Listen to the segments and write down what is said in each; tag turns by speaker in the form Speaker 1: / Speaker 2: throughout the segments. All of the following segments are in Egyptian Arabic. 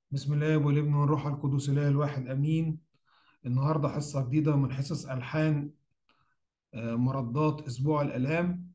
Speaker 1: بسم الله والابن والروح القدس الاله الواحد امين النهارده حصه جديده من حصص الحان آه، مردات اسبوع الالام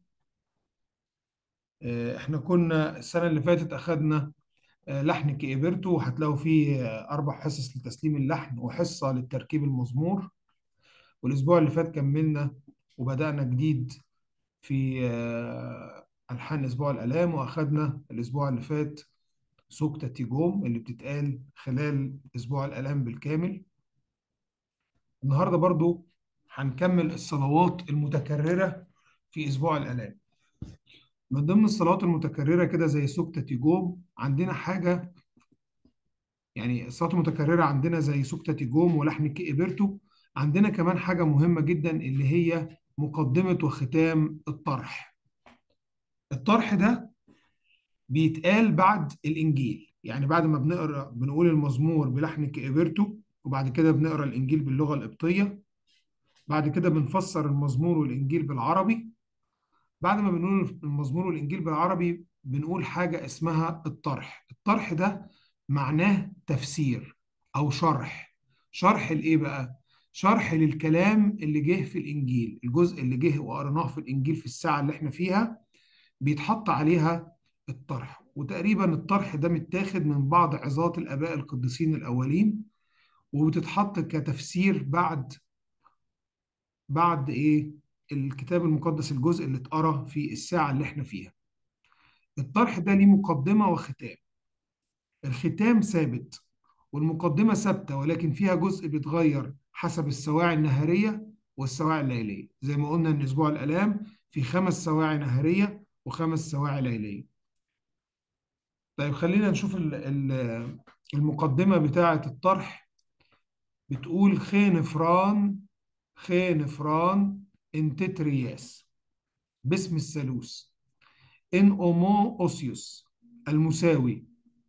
Speaker 1: آه، احنا كنا السنه اللي فاتت اخذنا آه، لحن كإبرتو وهتلاقوا فيه آه، اربع حصص لتسليم اللحن وحصه للتركيب المزمور والاسبوع اللي فات كملنا وبدانا جديد في آه، الحان اسبوع الالام واخذنا الاسبوع اللي فات سوكتة تيجوم اللي بتتقال خلال اسبوع الالام بالكامل النهارده برضو هنكمل الصلوات المتكررة في أسبوع الآلام من ضمن الصلوات المتكررة كده زي سكتة تيجوم عندنا حاجة يعني الصلوات المتكررة عندنا زي سكتة تيجوم ولحن كإبرتو عندنا كمان حاجة مهمة جدا اللي هي مقدمة وختام الطرح الطرح ده بيتقال بعد الإنجيل يعني بعد ما بنقرأ بنقول المزمور بلحن كإبرتو وبعد كده بنقرأ الإنجيل باللغة القبطية بعد كده بنفسر المزمور والإنجيل بالعربي بعد ما بنقول المزمور والإنجيل بالعربي بنقول حاجة اسمها الطرح الطرح ده معناه تفسير أو شرح شرح لإيه بقى؟ شرح للكلام اللي جه في الإنجيل الجزء اللي جه وقرناه في الإنجيل في الساعة اللي احنا فيها بيتحط عليها الطرح وتقريبا الطرح ده متاخد من بعض عظات الآباء القديسين الأولين وبتتحط كتفسير بعد بعد ايه الكتاب المقدس الجزء اللي اتقرا في الساعة اللي احنا فيها الطرح ده ليه مقدمة وختام الختام ثابت والمقدمة ثابتة ولكن فيها جزء بيتغير حسب السواعي النهارية والسواعي الليلية زي ما قلنا ان اسبوع الالام في خمس سواعي نهارية وخمس سواعي ليلية طيب خلينا نشوف ال- ال- المقدمة بتاعة الطرح بتقول خين فران خين فران انتترياس باسم الثالوث ان اومو اوسيوس المساوي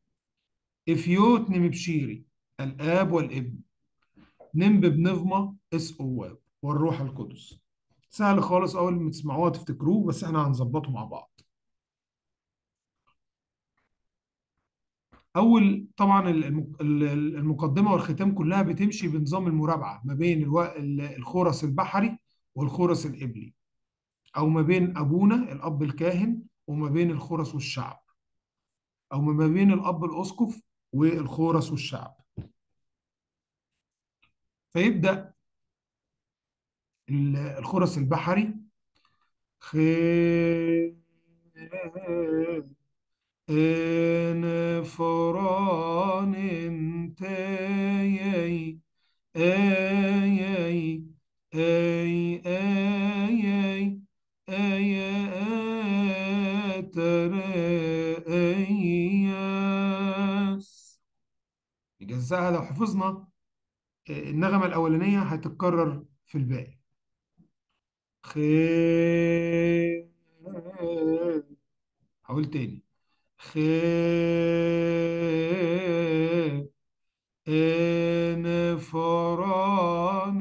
Speaker 1: افيوت نمبشيري الاب والابن نمب بنفمة اس اواب والروح القدس سهل خالص اول ما تسمعوها تفتكروه بس احنا هنظبطه مع بعض اول طبعا الم- ال- المقدمه والختام كلها بتمشي بنظام المرابعه ما بين الو- ال- الخورس البحري والخورس الابلي او ما بين ابونا الاب الكاهن وما بين الخورس والشعب او ما بين الاب الاسقف والخورس والشعب فيبدا ال- الخرس البحري خ ان فران تايي ايي اي ايي اي اتر اياس يجزاها لو حفظنا النغمة الأولانية هتتكرر في الباقي خ هقول تاني خ ان فران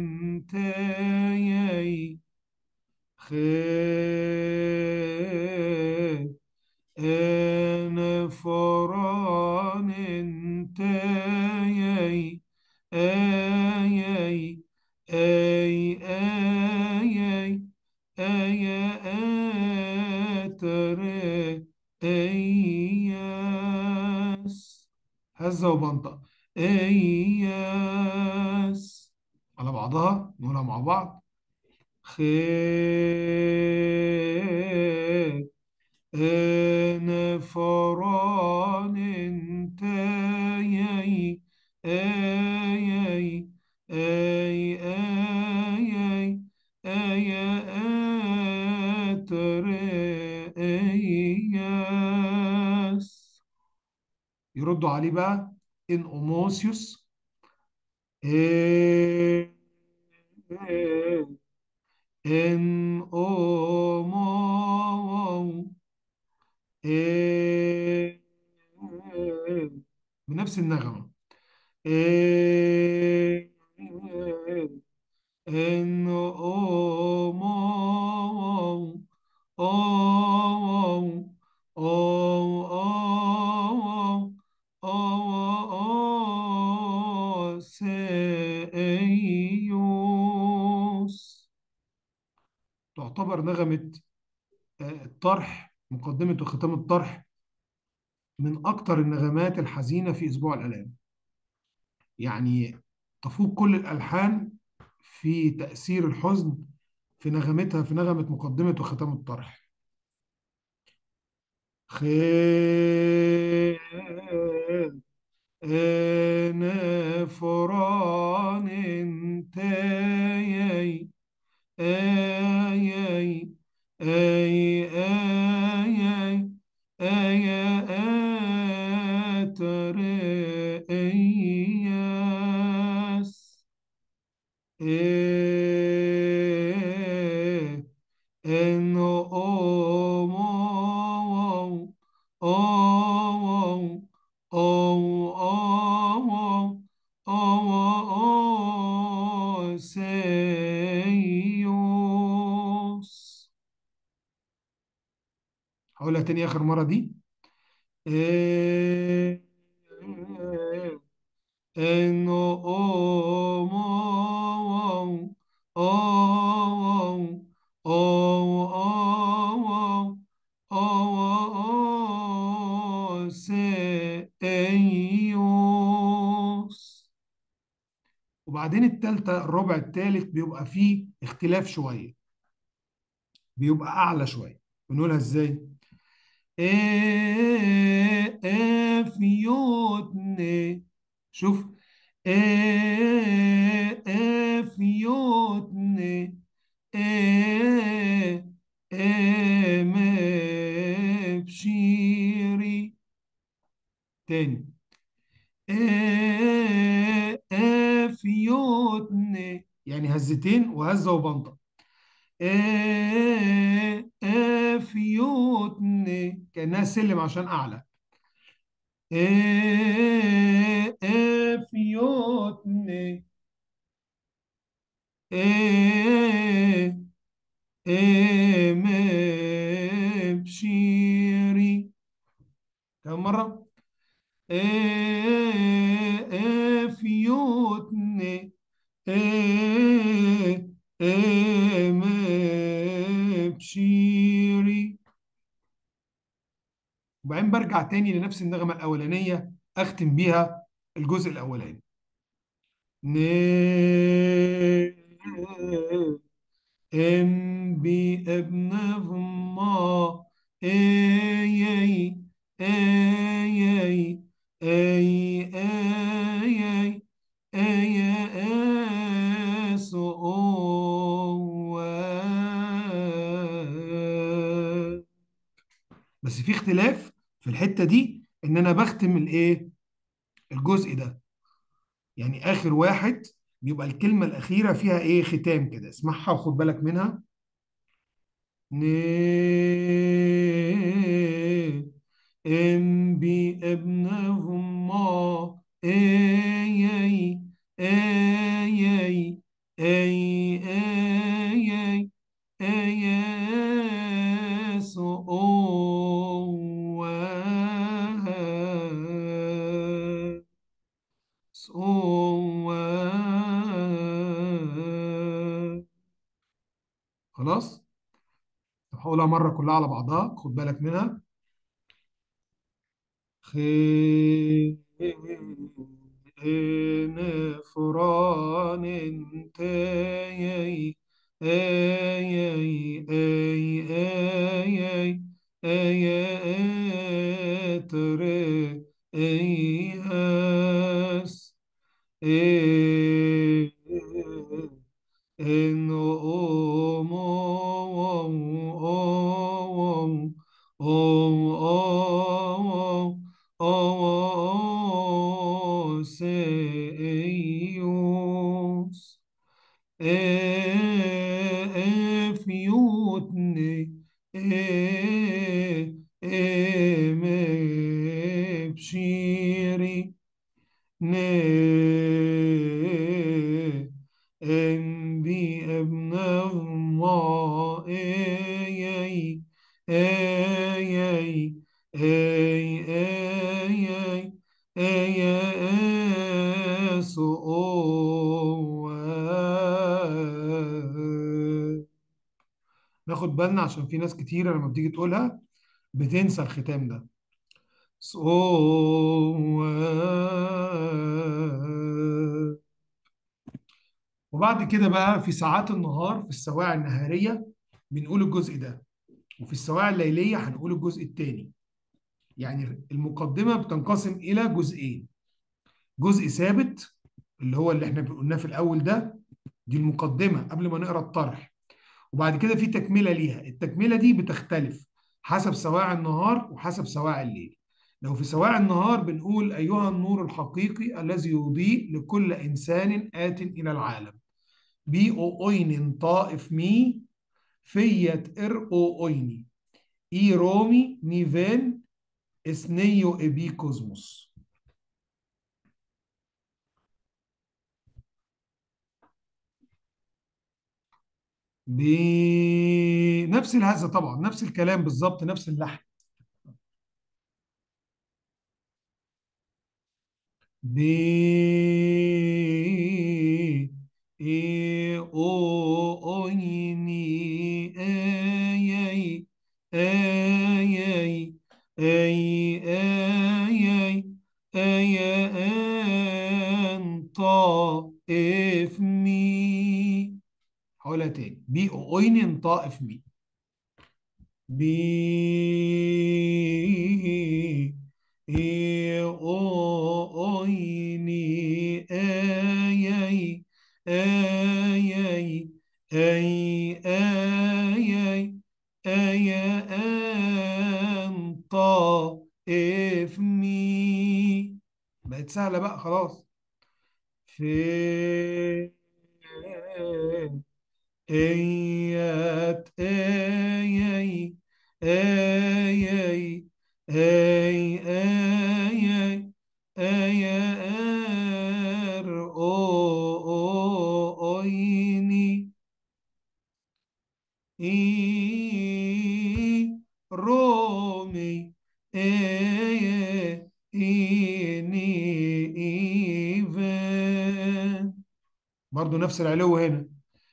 Speaker 1: تايي خ ان فران تايي ايي اي ايي اي اتر اياس هزة وبنطق اياس على بعضها نقولها مع بعض خير ان فران تايي ايي اي ايي اي اتر اياس يردوا عليه بقى ان اوموسيوس إيه ان اومو إيه بنفس النغمة إيه ان اومو او او او او تعتبر نغمة آه، الطرح مقدمة وختام الطرح من أكتر النغمات الحزينة في أسبوع الآلام يعني تفوق كل الألحان في تأثير الحزن في نغمتها في نغمة مقدمة وختام الطرح خير أنا فران تايي آي آي آي آي آي آترياس إيه إنه أو أو أو أو أو أو سيوس هقولها تاني آخر مرة دي إيه إنه أو أو أو أو أو أو سيوس وبعدين التالتة الربع التالت بيبقى فيه اختلاف شوية بيبقى أعلى شوية بنقولها إزاي؟ إيه إيه فيوتني شوف إيه إيه فيوتني إيه إيه مبشيري تاني إيه إيه فيوتني يعني هزتين وهزة وبنطة إيه إيه فيوتني كأنها سلم عشان أعلى إيه إيه فيوتني إيه إيه مبشيري كم مرة إيه إيه فيوتني إيه إيه مبشيري وبعدين برجع تاني لنفس النغمة الأولانية أختم بيها الجزء الأولاني ن ام بي ابن ما اي اي اي اي اي اي اي اي سو بس في اختلاف في الحتة دي ان انا بختم الايه الجزء ده يعني اخر واحد بيبقى الكلمة الأخيرة فيها ايه ختام كده اسمعها وخد بالك منها ن ام بي ابنهم ما اي اي اي اي اي اي اي اي سو سو خلاص طب هقولها مرة كلها على بعضها خد بالك منها خين فران تايي اي اي اي اي اي اي تري اي اس اي إن أم أم أم أم سيوس فيوتني مبشيري ن ام بي ابن الله اي اي اي اي اي اي اي اي سو ناخد ناخد بالنا عشان في ناس كتيرة لما بتيجي تقولها بتنسى الختام ده صو وبعد كده بقى في ساعات النهار في السواعي النهارية بنقول الجزء ده وفي السواعي الليلية هنقول الجزء الثاني يعني المقدمة بتنقسم إلى جزئين جزء ثابت اللي هو اللي احنا قلناه في الأول ده دي المقدمة قبل ما نقرأ الطرح وبعد كده في تكملة ليها التكملة دي بتختلف حسب سواعي النهار وحسب سواعي الليل لو في سواعي النهار بنقول أيها النور الحقيقي الذي يضيء لكل إنسان آت إلى العالم بي أو أوين طائف مي فيت إر أو أويني إي رومي نيفين إسنيو إبي كوزموس بنفس الهزة طبعا نفس الكلام بالظبط نفس اللحن ب إي أو أويني آي آي آي آي آي آي أن طائف مي هقولها تاني بي أو أويني طائف مي بي إي أو أويني آي آي آي آي آي آي آي أن طائف مي بقت سهلة بقى خلاص في آيات آي آي آي آي آي آي آي آر أو أو أويني إي رومي آي إيني إيفان برضو نفس العلو هنا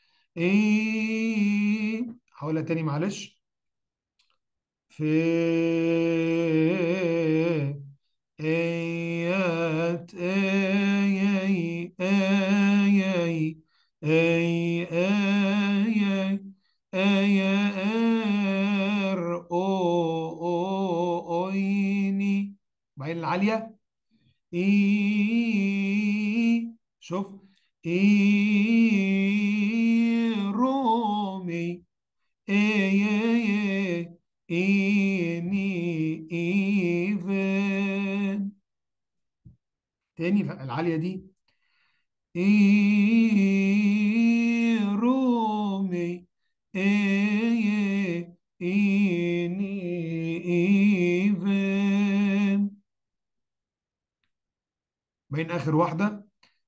Speaker 1: إيه هقولها تاني معلش في آيات آي آي آي آي آي آي آي آر أو أو أويني بعدين العالية إي شوف إي رومي إي إي إيني إيفان تاني العالية دي إي رومي إي إيني إيفان بين آخر واحدة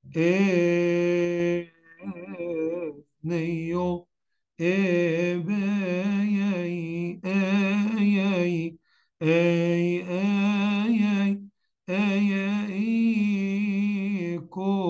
Speaker 1: إيه نيو إيه باي أي أي أي أي أي أي أي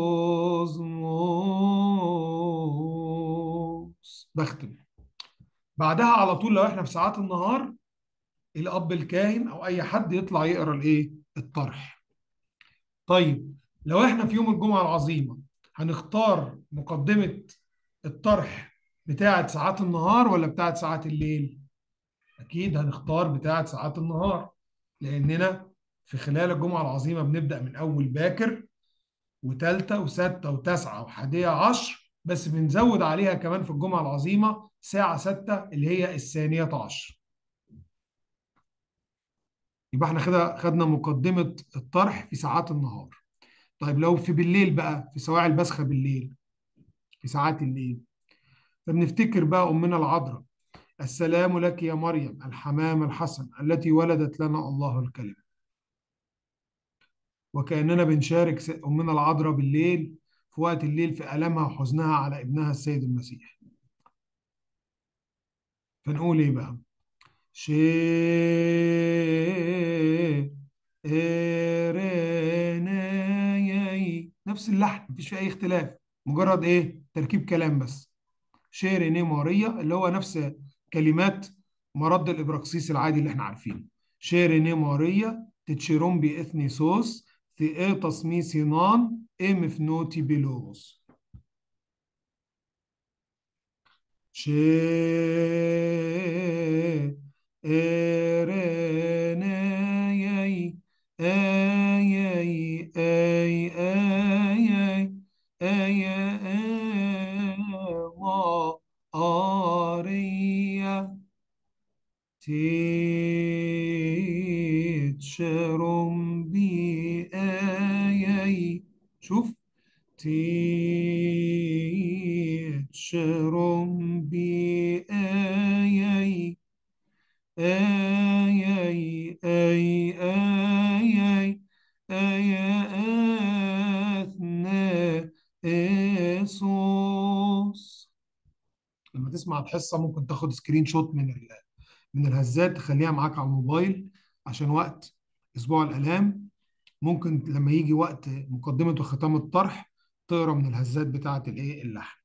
Speaker 1: كوزموس بختم بعدها على طول لو احنا في ساعات النهار الأب الكاهن أو أي حد يطلع يقرأ الإيه؟ الطرح طيب لو احنا في يوم الجمعة العظيمة هنختار مقدمة الطرح بتاعة ساعات النهار ولا بتاعة ساعات الليل؟ أكيد هنختار بتاعة ساعات النهار لأننا في خلال الجمعة العظيمة بنبدأ من أول باكر وتالتة وستة وتسعة وحادية عشر بس بنزود عليها كمان في الجمعة العظيمة ساعة ستة اللي هي الثانية عشر يبقى احنا كده خدنا مقدمة الطرح في ساعات النهار طيب لو في بالليل بقى في سواعي البسخة بالليل في ساعات الليل فبنفتكر بقى أمنا العذراء السلام لك يا مريم الحمام الحسن التي ولدت لنا الله الكلمة وكأننا بنشارك س- أمنا العذراء بالليل في وقت الليل في ألمها وحزنها على ابنها السيد المسيح فنقول إيه بقى شي إيريناي نفس اللحن مفيش فيه أي اختلاف مجرد إيه تركيب كلام بس شيريني ماريا اللي هو نفس كلمات مرد الابراكسيس العادي اللي احنا عارفينه شيريني ماريا تتشيروم بإثني صوص ثياتس ميسينان ام فنوتي بيلوس شي إرنايي آي آي آي آي آي آي ما آريا تيتشرم بي آي آي شوف تيتشرم بي آي آي آي آي آي آي آي أثناء إيسوس لما تسمع الحصة ممكن تاخد سكرين شوت من ال... من الهزات تخليها معاك على الموبايل عشان وقت أسبوع الآلام ممكن لما يجي وقت مقدمة وختام الطرح تقرا من الهزات بتاعة الإيه اللحن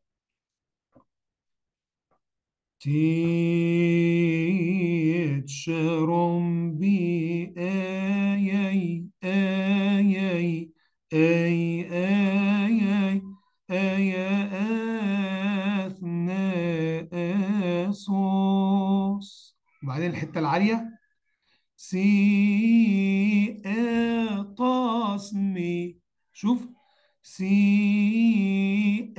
Speaker 1: تيتشرم بي آي آي آي آي آي آي أثناء أسوس وبعدين الحتة العالية سي تصمي شوف سي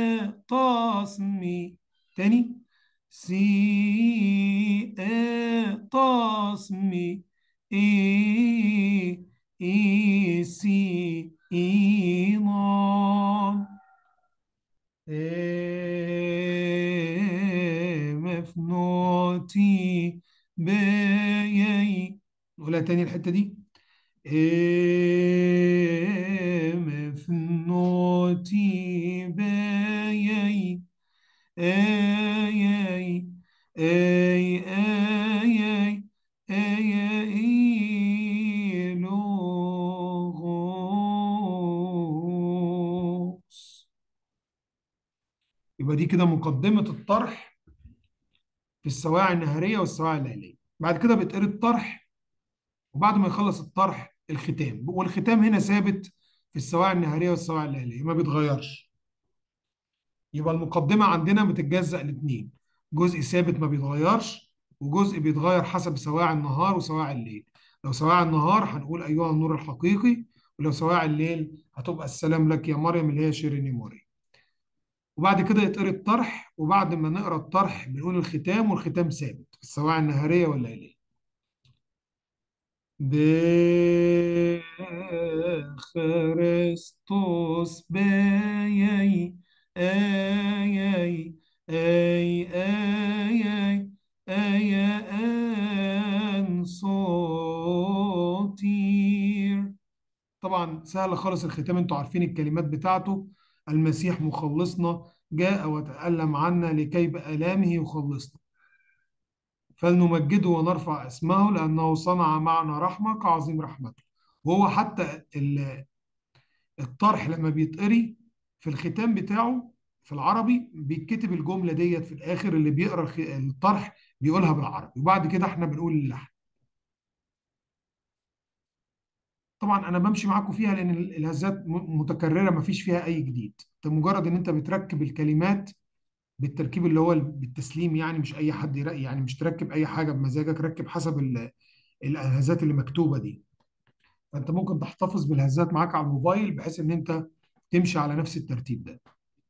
Speaker 1: تصمي تاني سي تصمي اي اي سي اي نام إيه مفنوتي بيي نقولها تاني الحتة دي إيه مفنوتي بيي اي اي اي اي اي اي لوغوس يبقى دي كده مقدمة الطرح في السواعي النهارية والسواعي الليلية بعد كده بيتقري الطرح وبعد ما يخلص الطرح الختام والختام هنا ثابت في السواعي النهارية والسواعي الليلية ما بيتغيرش يبقى المقدمة عندنا بتتجزأ لاتنين جزء ثابت ما بيتغيرش وجزء بيتغير حسب سواعي النهار وسواعي الليل لو سواعي النهار هنقول أيها النور الحقيقي ولو سواعي الليل هتبقى السلام لك يا مريم اللي هي شيريني مريم وبعد كده يتقري الطرح وبعد ما نقرا الطرح بنقول الختام والختام ثابت في السواعي النهارية والليلية بخريستوس بيي اي اي اي اي اي ان صوتير طبعا سهل خالص الختام انتوا عارفين الكلمات بتاعته المسيح مخلصنا جاء وتألم عنا لكي بآلامه يخلصنا فلنمجده ونرفع اسمه لأنه صنع معنا رحمة كعظيم رحمته وهو حتى ال- الطرح لما بيتقري في الختام بتاعه في العربي بيتكتب الجملة ديت في الآخر اللي بيقرأ الخ- الطرح بيقولها بالعربي وبعد كده احنا بنقول اللحن طبعا انا بمشي معاكم فيها لان ال- الهزات م- متكرره ما فيش فيها اي جديد انت مجرد ان انت بتركب الكلمات بالتركيب اللي هو ال- بالتسليم يعني مش اي حد يرقي يعني مش تركب اي حاجه بمزاجك ركب حسب ال- الهزات اللي مكتوبه دي فانت ممكن تحتفظ بالهزات معاك على الموبايل بحيث ان انت تمشي على نفس الترتيب ده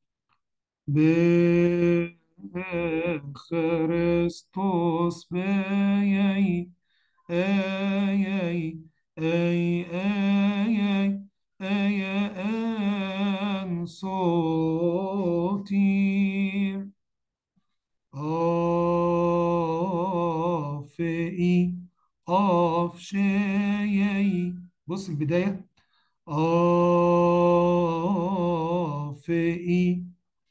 Speaker 1: بخريستوس بيي اي اي اي اي اي ان صوتي اف اي اف شيء بص البداية اف اي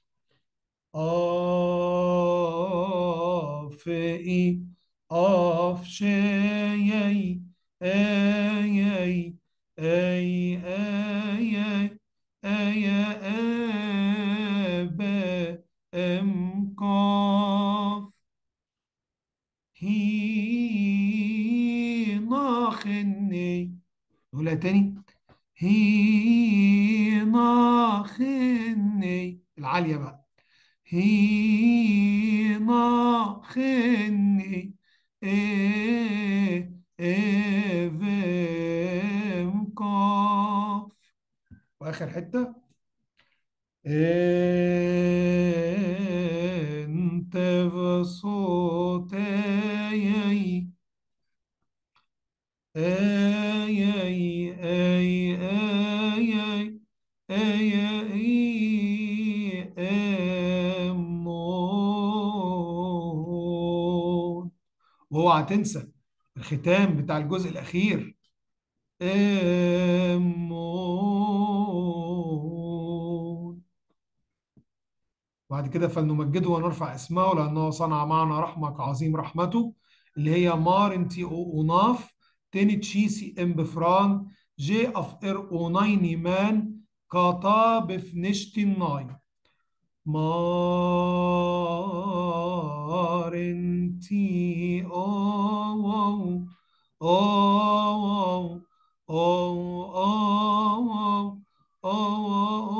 Speaker 1: اف اي اف شيء اي اي اي اي اي اي اب ام قاف خني نقولها تاني هينا خني العالية بقى هينا خني إيه إيه فيم قاف وآخر حتة انت بصوت اي اي اي اي اي اي اي امون واوعى تنسى الختام بتاع الجزء الاخير امون بعد كده فلنمجده ونرفع اسمه لأنه صنع معنا رحمة كعظيم رحمته اللي هي مارنتي أو أوناف تاني تشيسي ام بفران جي اف ار اونايني مان كاتا بفنشتين ناي مارنتي او او او او او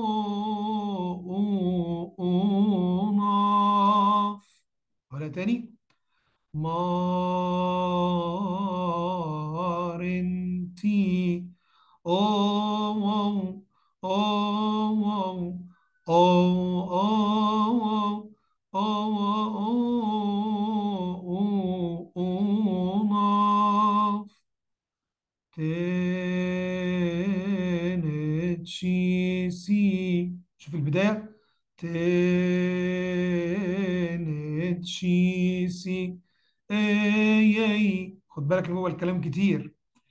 Speaker 1: أوناف ولا تاني مارنتي أو أو أو أو أو أو أوناف تنتشيسي شوف البداية تنتشيسي اي اي خد بالك اللي هو الكلام كتير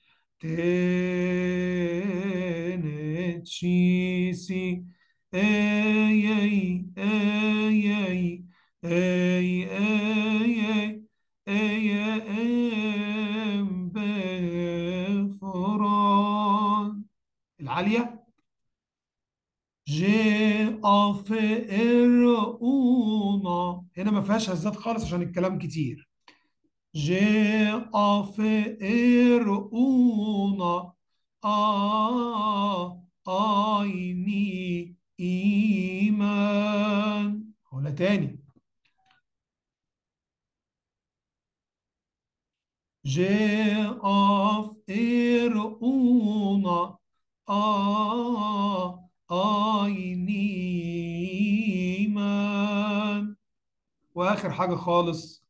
Speaker 1: تنتشيسي اي اي اي اي اي اي اي اي بفران العالية جي اف ار اونا هنا ما فيهاش هزات خالص عشان الكلام كتير جي اف ار اونا ا ايني ايمان ولا تاني جي اف ار اونا ا ايني مان واخر حاجه خالص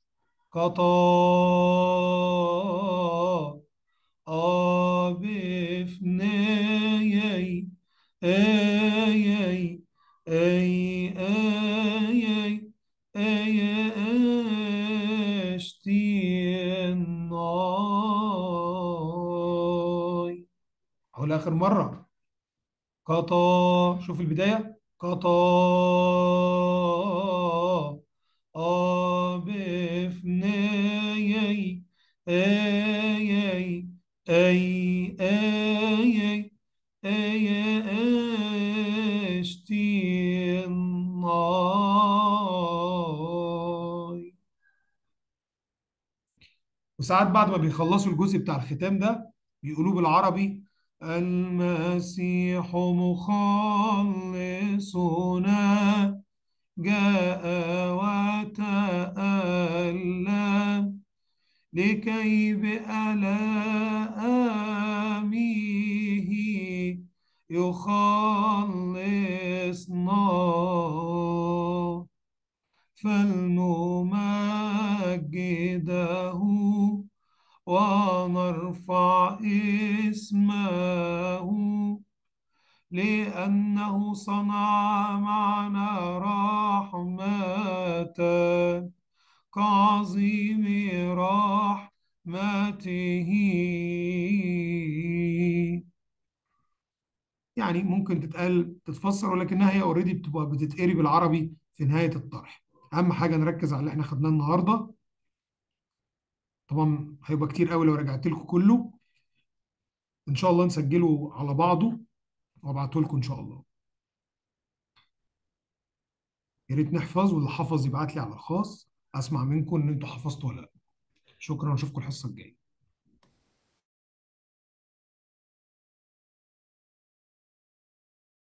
Speaker 1: قطا أبفناي أي أي أي أي أي أشتيناي أقول آخر مرة قطا شوف البداية قطا أبفناي أي أي أي أي أي أشتيناي وساعات بعد ما بيخلصوا الجزء بتاع الختام ده بيقولوه بالعربي المسيح مخلصنا جاء وتألم لكي بآلامه يخلصنا فلنمجده ونرفع اسمه لأنه صنع معنا رحمة كعظيم رحمته يعني ممكن تتقال تتفسر ولكنها هي اوريدي بتبقى بتتقري بالعربي في نهاية الطرح أهم حاجة نركز على اللي احنا خدناه النهاردة طبعا هيبقى كتير قوي لو رجعت لكم كله ان شاء الله نسجله على بعضه وابعته لكم ان شاء الله يا ريت نحفظ واللي حفظ يبعت لي على الخاص اسمع منكم ان انتوا حفظتوا ولا لا شكرا اشوفكم الحصه الجايه